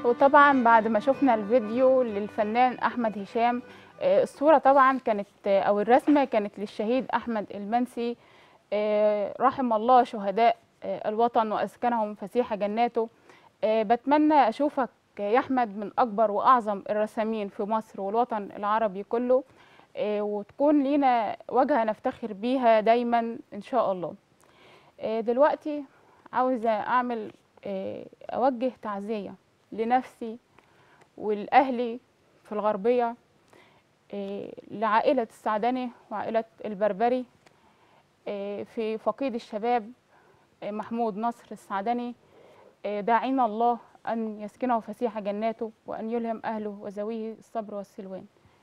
وطبعا بعد ما شفنا الفيديو للفنان احمد هشام آه، الصوره طبعا كانت آه، او الرسمه كانت للشهيد احمد المنسي آه، رحم الله شهداء آه، الوطن واسكنهم فسيح جناته آه، بتمنى اشوفك يا احمد من اكبر واعظم الرسامين في مصر والوطن العربي كله آه، وتكون لينا واجهه نفتخر بيها دايما ان شاء الله آه، دلوقتي عاوزه اعمل آه، اوجه تعزيه لنفسي ولأهلي في الغربية آه، لعائلة السعدني وعائلة البربري آه، في فقيد الشباب آه، محمود نصر السعدني آه، داعين الله أن يسكنه فسيح جناته وأن يلهم أهله وذويه الصبر والسلوان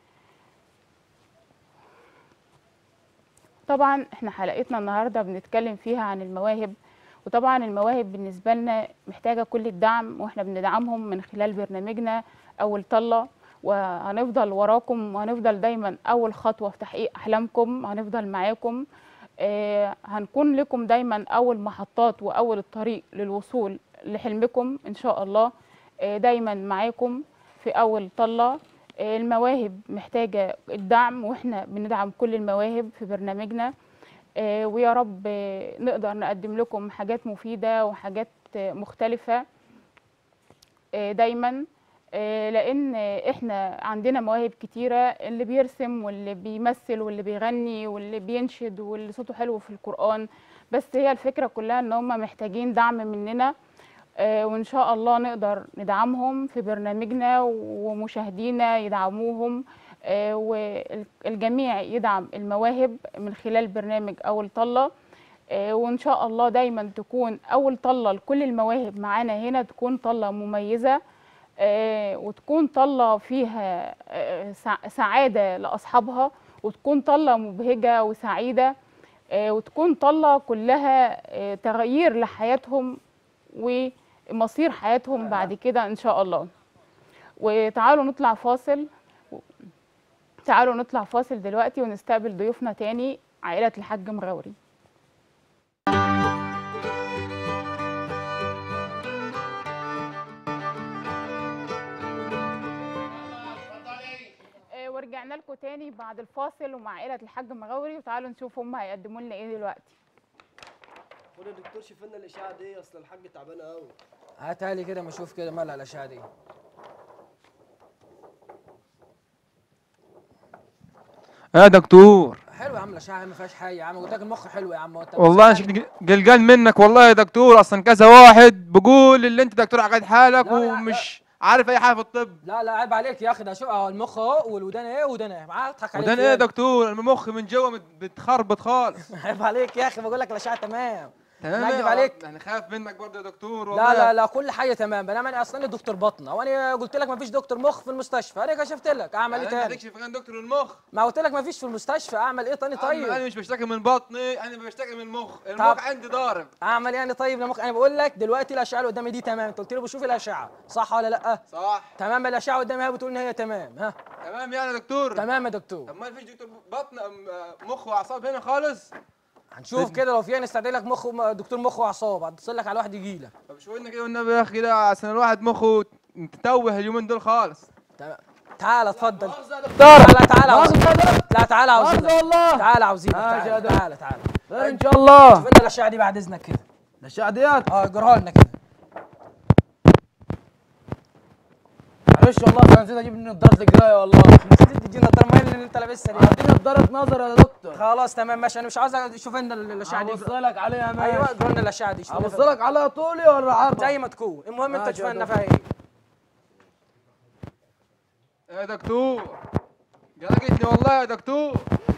طبعا احنا حلقتنا النهارده بنتكلم فيها عن المواهب وطبعا المواهب بالنسبه لنا محتاجه كل الدعم واحنا بندعمهم من خلال برنامجنا اول طله وهنفضل وراكم وهنفضل دايما اول خطوه في تحقيق احلامكم هنفضل معاكم آه هنكون لكم دايما اول محطات واول الطريق للوصول لحلمكم ان شاء الله آه دايما معاكم في اول طله آه المواهب محتاجه الدعم واحنا بندعم كل المواهب في برنامجنا آه، ويا رب آه، نقدر نقدم لكم حاجات مفيدة وحاجات آه، مختلفة آه، دايما آه، لأن آه، احنا عندنا مواهب كتيرة اللي بيرسم واللي بيمثل واللي بيغني واللي بينشد واللي صوته حلو في القرآن بس هي الفكرة كلها ان هم محتاجين دعم مننا آه، وان شاء الله نقدر ندعمهم في برنامجنا ومشاهدينا يدعموهم آه، والجميع يدعم المواهب من خلال برنامج أول طلة آه، وإن شاء الله دايما تكون أول طلة لكل المواهب معانا هنا تكون طلة مميزة آه، وتكون طلة فيها آه، سع- سعادة لأصحابها وتكون طلة مبهجة وسعيدة آه، وتكون طلة كلها آه، تغيير لحياتهم ومصير حياتهم بعد كده إن شاء الله وتعالوا نطلع فاصل تعالوا نطلع فاصل دلوقتي ونستقبل ضيوفنا تاني عائلة الحاج مغاوري آه، ورجعنا لكم تاني بعد الفاصل ومع عائلة الحاج مغاوري وتعالوا نشوف هم هيقدموا لنا ايه دلوقتي خد يا دكتور شوف لنا الاشعه دي اصل الحاج تعبانه قوي هاتها لي كده ما اشوف كده مالها الاشعه دي يا دكتور حلو يا عم الاشعه ما فيهاش حاجه يا عم قلت لك المخ حلو يا عم وانت والله انا شكلي قلقان منك والله يا دكتور اصلا كذا واحد بقول اللي انت دكتور عقد حالك لا، لا، لا. ومش عارف اي حاجه في الطب لا لا عيب عليك يا اخي ده شو اهو المخ اهو والودان ايه ودان ايه معاه اضحك عليك وده ايه يا فين؟ دكتور المخ من جوه مت- بتخربط خالص عيب عليك يا اخي بقول لك الاشعه تمام تمام نكذب يا- عليك انا خايف منك برضه يا دكتور والله لا لا لا كل حاجه تمام انا انا اصلا دكتور بطنه وانا قلت لك ما فيش دكتور مخ في المستشفى انا كشفت لك اعمل ايه يعني انت تاني تكشف عن دكتور المخ ما قلت لك ما فيش في المستشفى اعمل ايه تاني طيب انا طيب مش بشتكي من بطني انا بشتكي من المخ المخ عندي ضارب اعمل يعني طيب لمخ انا بقول لك دلوقتي الاشعه اللي قدامي دي تمام انت قلت لي بشوف الاشعه صح ولا لا صح تمام الاشعه قدامي هي بتقول ان هي تمام ها تمام يعني يا دكتور تمام يا دكتور طب ما فيش دكتور بطن أم- مخ واعصاب هنا خالص هنشوف كده لو في نستدعي لك مخ دكتور مخ واعصاب هتصل لك على واحد يجي لك طب شو لنا كده والنبي يا اخي كده عشان الواحد مخه تتوه اليومين دول خالص تمام تعال اتفضل مؤاخذة يا دكتور تعالى تعالى عاوزين مؤاخذة لا تعالى عاوزين مؤاخذة والله تعالى عاوزين ماشي يا تعالى دكتور. تعالى تعالى خير ان شاء الله شوف لنا الاشعه دي بعد اذنك كده الاشعه ديت اه اجرها لنا كده معلش والله انا نسيت اجيب نضاره القرايه والله نسيت تدينا النضاره المهم اللي انت لابسها دي اديني نضاره نظر يا دكتور خلاص تمام ماشي انا مش عاوز اشوف لنا الاشعه دي هوصلك عليها ماشي ايوه اجروا لنا الاشعه دي شوف لنا فيها. هوصلك عليها طولي ولا عرض زي ما تكون المهم انت ماشي تشوف يا لنا دكتور. فيها ايه يا دكتور قلقتني والله يا دكتور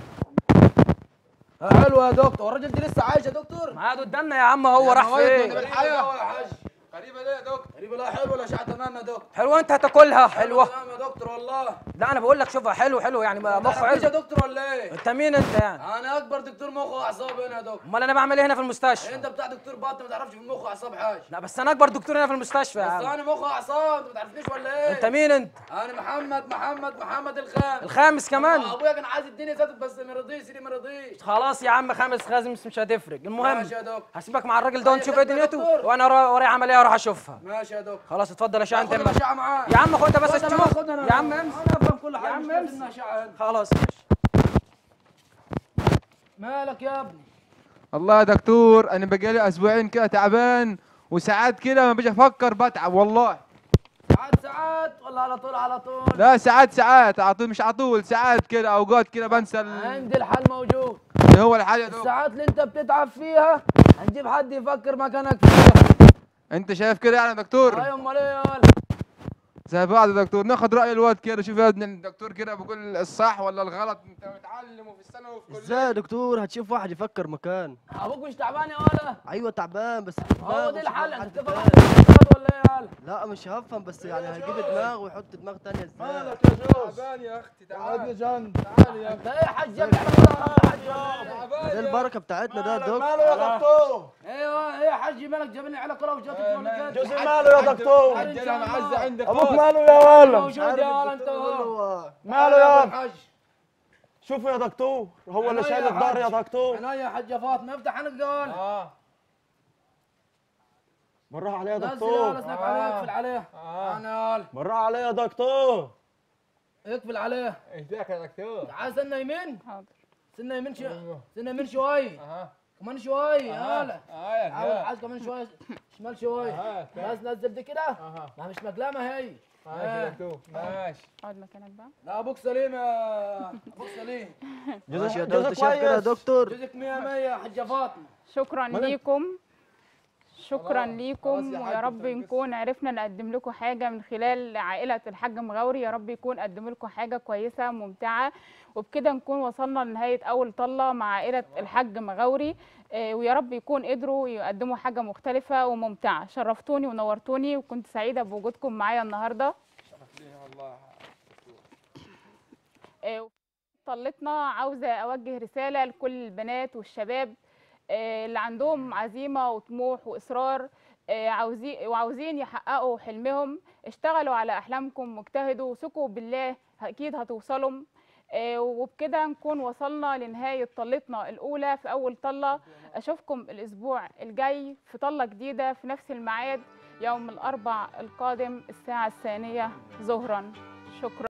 حلو يا دكتور الراجل دي لسه عايش يا دكتور ما قاعد قدامنا يا عم هو راح فين بالحياه ولا حاجه غريبه ليه يا دكتور غريبه لا حلوه الاشعه تمام يا دكتور حلوه انت هتاكلها حلوه تمام يا دكتور والله لا انا بقول لك شوفها حلو حلو يعني مخ مخ يا حلو دكتور ولا ايه انت مين انت يعني انا اكبر دكتور مخ واعصاب هنا يا دكتور امال انا بعمل ايه هنا في المستشفى انت بتاع دكتور باطن ما تعرفش في المخ واعصاب حاجه لا بس انا اكبر دكتور هنا في المستشفى يا بس عم انا مخ واعصاب انت ما تعرفنيش ولا ايه انت مين انت انا محمد محمد محمد الخام الخامس كمان ابويا كان عايز الدنيا زادت بس ما رضيش سيدي ما رضيش خلاص يا عم خامس خامس مش هتفرق المهم ماشي يا دكتور هسيبك مع الراجل ده ونشوف ايه أيوة يا دنيته دكتور. وانا ورا- ورايا عمليه اروح اشوفها ماشي يا دكتور خلاص اتفضل يا شقه انت خد يا الاشعه معاك يا عم خد انت بس خد أنا تشوف باخد أنا. يا عم امسك انا افهم كل حاجه يا عم مش لازم امسك. الاشعه هنا. خلاص ماشي مالك يا ابني والله يا دكتور انا بقالي اسبوعين كده تعبان وساعات كده ما بيجي افكر بتعب والله ساعات ساعات ولا على طول على طول لا ساعات ساعات على طول مش على طول ساعات كده اوقات كده بنسى ال- عندي الحل موجود اللي هو الحاجه يا دكتور الساعات اللي انت بتتعب فيها هنجيب حد يفكر مكانك فيها انت شايف كده يعني يا دكتور ايوه امال ايه يا ولد زي بعض يا دكتور ناخد راي الواد كده شوف يا ابني الدكتور كده بيقول الصح ولا الغلط انت متعلم وفي السنه وفي كليه ازاي يا دكتور هتشوف واحد يفكر مكان ابوك مش تعبان يا ولد ايوه تعبان بس هو دماغ دي مش الحل هيجيب انت حد تفهم تاني. ولا ايه يا ولد لا مش هفهم بس يعني هيجيب دماغ ويحط دماغ تانية ازاي تعبان يا اختي تعبان تعال يا انت ايه يا حاج يا ابني يا حاج دي البركة بتاعتنا ده يا دكتور يا دكتور ايوه ايه يا حاج مالك جابني على كره وجاتك ولا كده جوزي ماله يا دكتور حاج انا معزه عندي ابوك ماله يا ولد موجود يا ولد انت بقول وهو. له ماله يا ولد حاج شوفوا يا دكتور هو اللي عينيا شايل يا الدار يا حاج. دكتور عينيا يا حاجه فاطمه افتح عنك قول اه بالراحه عليه يا نزل يا دكتور ولد اسنك عليه اقفل عليه انا يا ولد بالراحه عليه يا دكتور اقفل عليه ازيك يا دكتور عايز سنه يمين حاضر سنه يمين شو سنه يمين شوي اها كمان شوي يا ولد اه يا حاول عايز كمان شوي شمال شوي آه، بس نزل دي كده اها ما مش مقلامه هي ماشي آه. يا دكتور ماشي اقعد مكانك بقى لا ابوك سليم يا ابوك سليم ماشي يا جوزك دكتور شايف كده يا كويس. دكتور جوزك 100 100 يا حاجه فاطمه شكرا ليكم شكرا خلاص، ليكم خلاص يا ويا حاج، رب بتنجز. نكون عرفنا نقدم لكم حاجه من خلال عائله الحاج مغاوري يا رب يكون قدم لكم حاجه كويسه ممتعه وبكده نكون وصلنا لنهايه اول طله مع عائله الحاج مغاوري آه، ويا رب يكون قدروا يقدموا حاجه مختلفه وممتعه شرفتوني ونورتوني وكنت سعيده بوجودكم معايا النهارده آه، طلتنا عاوزه اوجه رساله لكل البنات والشباب آه، اللي عندهم عزيمه وطموح واصرار آه، عاوزين وعاوزين يحققوا حلمهم اشتغلوا على احلامكم واجتهدوا وثقوا بالله اكيد هتوصلوا آه، وبكده نكون وصلنا لنهايه طلتنا الاولى في اول طله اشوفكم الاسبوع الجاي في طله جديده في نفس الميعاد يوم الاربع القادم الساعه الثانيه ظهرا شكرا